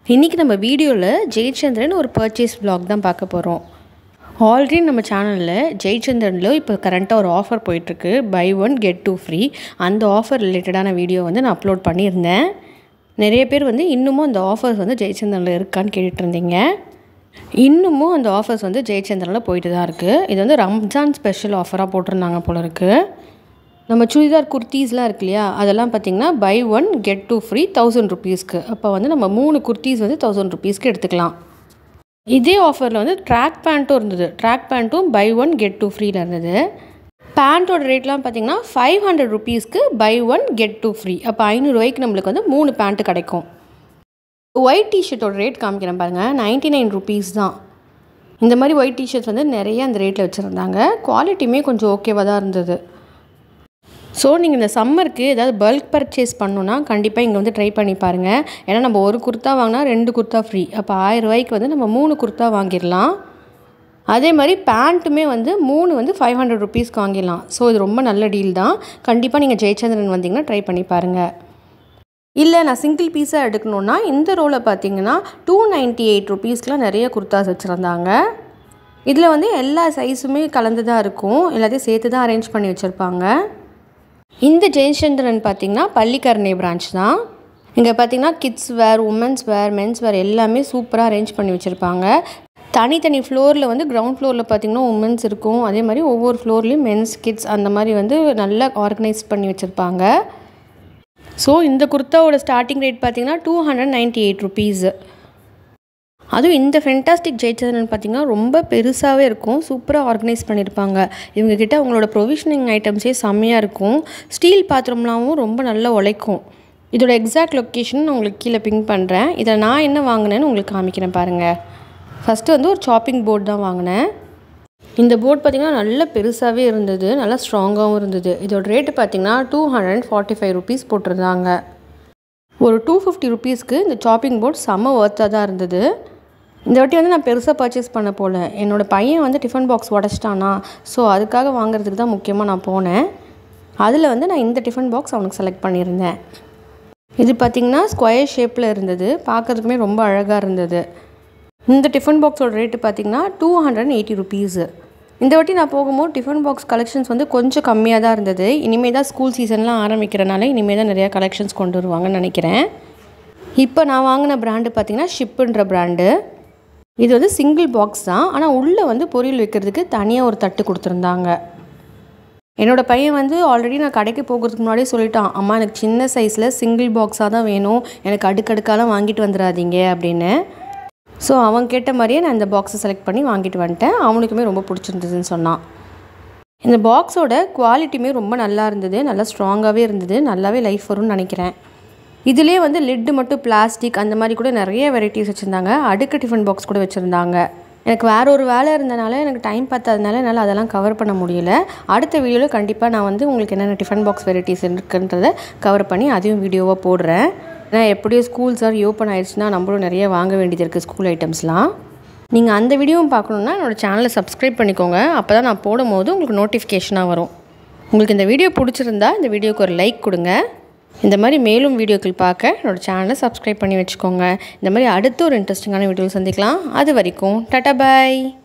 இன்றைக்கி நம்ம வீடியோவில் ஜெயச்சந்திரன் ஒரு பர்ச்சேஸ் vlog தான் பார்க்க போகிறோம் ஆல்ரெடி நம்ம சேனலில் ஜெயச்சந்திரனில் இப்போ கரண்ட்டாக ஒரு ஆஃபர் போயிட்டுருக்கு buy one get two free அந்த ஆஃபர் ரிலேட்டடான வீடியோ வந்து நான் அப்லோட் பண்ணியிருந்தேன் நிறைய பேர் வந்து இன்னமும் அந்த ஆஃபர்ஸ் வந்து ஜெயச்சந்திரனில் இருக்கான்னு கேட்டுட்டு இருந்தீங்க இன்னமும் அந்த ஆஃபர்ஸ் வந்து ஜெயச்சந்திரனில் போயிட்டு தான் இருக்குது இது வந்து ரம்ஜான் ஸ்பெஷல் ஆஃபராக போட்டிருந்தாங்க போல இருக்குது நம்ம சுடிதார் குர்த்தீஸ்லாம் இருக்கு இல்லையா அதெல்லாம் பார்த்திங்கன்னா buy one get two free thousand ருபீஸ்க்கு அப்போ வந்து நம்ம மூணு குர்த்தீஸ் வந்து தௌசண்ட் ருபீஸ்க்கு எடுத்துக்கலாம் இதே ஆஃபரில் வந்து ட்ராக் பேண்ட்டும் இருந்தது ட்ராக் பேண்ட்டும் பை ஒன் கெட் டூ ஃப்ரீல இருந்தது பேண்ட்டோட ரேட்லாம் பார்த்தீங்கன்னா ஃபைவ் ஹண்ட்ரட் ருபீஸ்க்கு buy one get two free அப்போ ஐநூறுரூவாய்க்கு நம்மளுக்கு வந்து மூணு பேண்ட்டு கிடைக்கும் ஒயிட் டிஷர்ட்டோட ரேட் காமிக்கிறேன் பாருங்கள் நைன்ட்டி நைன் ருபீஸ் தான் இந்த மாதிரி ஒயிட் டிஷர்ட்ஸ் வந்து நிறைய அந்த ரேட்டில் வச்சுருந்தாங்க குவாலிட்டியுமே கொஞ்சம் ஓகேவாக தான் இருந்தது ஸோ நீங்கள் இந்த சம்மருக்கு ஏதாவது பல்க் பர்ச்சேஸ் பண்ணணுன்னா கண்டிப்பாக இங்கே வந்து ட்ரை பண்ணி பாருங்கள் ஏன்னா நம்ம ஒரு குர்த்தா வாங்கினா ரெண்டு குர்த்தா ஃப்ரீ அப்போ ஆயிரம் ரூபாய்க்கு வந்து நம்ம மூணு குர்த்தா வாங்கிடலாம் அதே மாதிரி பேண்ட்டுமே வந்து மூணு வந்து ஃபைவ் ஹண்ட்ரட் ருபீஸ்க்கு வாங்கிடலாம் ஸோ இது ரொம்ப நல்ல டீல் தான் கண்டிப்பாக நீங்கள் ஜெயச்சந்திரன் வந்தீங்கன்னா ட்ரை பண்ணி பாருங்கள் இல்லை நான் சிங்கிள் பீஸாக எடுக்கணுன்னா இந்த ரோவில் பார்த்தீங்கன்னா டூ நைன்ட்டி எயிட் ருபீஸ்க்குலாம் நிறைய குர்த்தாஸ் வச்சுருந்தாங்க இதில் வந்து எல்லா சைஸுமே கலந்து தான் இருக்கும் எல்லாத்தையும் சேர்த்து தான் அரேஞ்ச் பண்ணி வச்சுருப்பாங்க இந்த ஜெயச்சந்திரன் பார்த்திங்கன்னா பள்ளிக்கரணை பிரான்ச் தான் இங்கே பார்த்தீங்கன்னா kids wear women's wear men's wear எல்லாமே சூப்பராக அரேஞ்ச் பண்ணி வச்சுருப்பாங்க தனித்தனி ஃப்ளோரில் வந்து கிரவுண்ட் ஃப்ளோரில் பார்த்திங்கன்னா உமன்ஸ் இருக்கும் அதே மாதிரி ஒவ்வொரு ஃப்ளோர்லேயும் மென்ஸ் கிட்ஸ் அந்த மாதிரி வந்து நல்லா ஆர்கனைஸ் பண்ணி வச்சுருப்பாங்க ஸோ இந்த குர்த்தாவோட ஸ்டார்டிங் ரேட் பார்த்திங்கன்னா two hundred ninety eight rupees அதுவும் இந்த ஃபென்டாஸ்டிக் ஜெயச்சந்திரன் பார்த்திங்கன்னா ரொம்ப பெருசாகவே இருக்கும் சூப்பராக ஆர்கனைஸ் பண்ணியிருப்பாங்க இவங்கக்கிட்ட அவங்களோட ப்ரொவிஷனிங் ஐட்டம்ஸே செம்மையாக இருக்கும் ஸ்டீல் பாத்திரம்லாமும் ரொம்ப நல்லா உழைக்கும் இதோட எக்ஸாக்ட் லொக்கேஷன் நான் உங்களுக்கு கீழே பிங்க் பண்ணுறேன் இதை நான் என்ன வாங்கினேன்னு உங்களுக்கு காமிக்கிறேன் பாருங்கள் ஃபஸ்ட்டு வந்து ஒரு சாப்பிங் போர்டு தான் வாங்கினேன் இந்த போர்ட் பார்த்திங்கன்னா நல்ல பெருசாகவே இருந்தது நல்லா ஸ்ட்ராங்காகவும் இருந்தது இதோட ரேட்டு பார்த்திங்கன்னா two hundred forty five rupees போட்டிருந்தாங்க ஒரு டூ ஃபிஃப்டி ருபீஸ்க்கு இந்த சாப்பிங் போர்ட் செம்ம ஒர்த்தாக தான் இருந்தது இந்த வாட்டி வந்து நான் பெருசாக பர்ச்சேஸ் பண்ண போகல என்னோடய பையன் வந்து டிஃபன் பாக்ஸ் உடச்சிட்டானா ஸோ அதுக்காக வாங்குறதுக்கு தான் முக்கியமாக நான் போனேன் அதில் வந்து நான் இந்த டிஃபன் பாக்ஸ் அவனுக்கு செலக்ட் பண்ணியிருந்தேன் இது பார்த்திங்கன்னா ஸ்கொயர் ஷேப்பில் இருந்தது பார்க்குறதுக்குமே ரொம்ப அழகாக இருந்தது இந்த டிஃபன் பாக்ஸோட ரேட்டு பார்த்திங்கன்னா டூ ஹண்ட்ரட் எயிட்டி ருபீஸு இந்த வாட்டி நான் போகும்போது டிஃபன் பாக்ஸ் கலெக்ஷன்ஸ் வந்து கொஞ்சம் கம்மியாக தான் இருந்தது இனிமேல் தான் ஸ்கூல் சீசன்லாம் ஆரம்பிக்கிறனால இனிமேல் தான் நிறையா கலெக்ஷன்ஸ் கொண்டு வருவாங்கன்னு நினைக்கிறேன் இப்போ நான் வாங்கின பிராண்டு பார்த்திங்கன்னா ஷிப்புன்ற பிராண்டு இது வந்து சிங்கிள் பாக்ஸ் தான் ஆனால் உள்ளே வந்து பொரியல் வைக்கிறதுக்கு தனியாக ஒரு தட்டு கொடுத்துருந்தாங்க என்னோடய பையன் வந்து ஆல்ரெடி நான் கடைக்கு போகிறதுக்கு முன்னாடியே சொல்லிட்டான் அம்மா எனக்கு சின்ன சைஸில் சிங்கிள் பாக்ஸாக தான் வேணும் எனக்கு அடுக்கடுக்காலாம் வாங்கிட்டு வந்துடாதீங்க அப்படின்னு ஸோ அவன் கேட்ட மாதிரியே நான் இந்த பாக்ஸை செலக்ட் பண்ணி வாங்கிட்டு வந்துட்டேன் அவனுக்குமே ரொம்ப பிடிச்சிருந்ததுன்னு சொன்னான் இந்த பாக்ஸோட குவாலிட்டியுமே ரொம்ப நல்லா இருந்தது நல்லா ஸ்ட்ராங்காகவே இருந்தது நல்லாவே லைஃப் வரும்னு நினைக்கிறேன் இதுலேயே வந்து லிட்டு மட்டும் பிளாஸ்டிக் அந்த மாதிரி கூட நிறைய வெரைட்டிஸ் வச்சுருந்தாங்க அடுக்கு டிஃபன் பாக்ஸ் கூட வச்சுருந்தாங்க எனக்கு வேற ஒரு வேலை இருந்தனால எனக்கு டைம் பத்தாதனால என்னால் அதெல்லாம் கவர் பண்ண முடியல அடுத்த வீடியோவில் கண்டிப்பாக நான் வந்து உங்களுக்கு என்னென்ன டிஃபன் பாக்ஸ் வெரைட்டிஸ் இருக்குன்றதை கவர் பண்ணி அதையும் வீடியோவாக போடுறேன் ஏன்னா எப்படியோ ஸ்கூல்ஸ் ஆர் ஓப்பன் ஆயிடுச்சுன்னா நம்மளும் நிறைய வாங்க வேண்டியது இருக்குது ஸ்கூல் ஐட்டம்ஸ்லாம் நீங்கள் அந்த வீடியோவும் பார்க்கணுன்னா என்னோடய சேனலை சப்ஸ்கிரைப் பண்ணிக்கோங்க அப்போ தான் நான் போடும்போது உங்களுக்கு நோட்டிஃபிகேஷனாக வரும் உங்களுக்கு இந்த வீடியோ பிடிச்சிருந்தா இந்த வீடியோக்கு ஒரு லைக் கொடுங்க இந்த மாதிரி மேலும் வீடியோக்கள் பார்க்க என்னோடய சேனலை சப்ஸ்கிரைப் பண்ணி வச்சுக்கோங்க இந்த மாதிரி அடுத்த ஒரு இன்ட்ரெஸ்டிங்கான வீடியோ சந்திக்கலாம் அது வரைக்கும் டாட்டா பாய்